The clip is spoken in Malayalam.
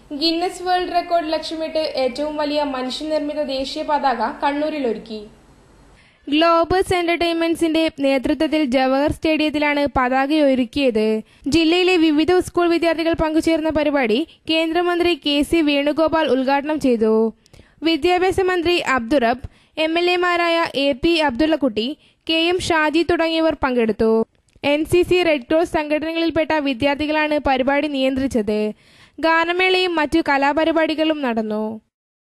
ഗിന്നസ് വേൾഡ് റെക്കോർഡ് ലക്ഷ്യമിട്ട് ഏറ്റവും വലിയ മനുഷ്യനിർമ്മിത ദേശീയ പതാക കണ്ണൂരിൽ ഒരുക്കി ഗ്ലോബസ് എന്റർടൈൻമെന്റ്സിന്റെ നേതൃത്വത്തിൽ ജവഹർ സ്റ്റേഡിയത്തിലാണ് പതാക ഒരുക്കിയത് ജില്ലയിലെ വിവിധ സ്കൂൾ വിദ്യാർത്ഥികൾ പങ്കുചേർന്ന പരിപാടി കേന്ദ്രമന്ത്രി കെ സി വേണുഗോപാൽ ഉദ്ഘാടനം ചെയ്തു വിദ്യാഭ്യാസ മന്ത്രി അബ്ദുറബ് എം എൽ എമാരായ A P Abdullakutty K M Shaji തുടങ്ങിയവർ പങ്കെടുത്തു N C C red cross സംഘടനകളിൽപ്പെട്ട വിദ്യാർത്ഥികളാണ് പരിപാടി നിയന്ത്രിച്ചത് ഗാനമേളയും മറ്റു കലാപരിപാടികളും നടന്നു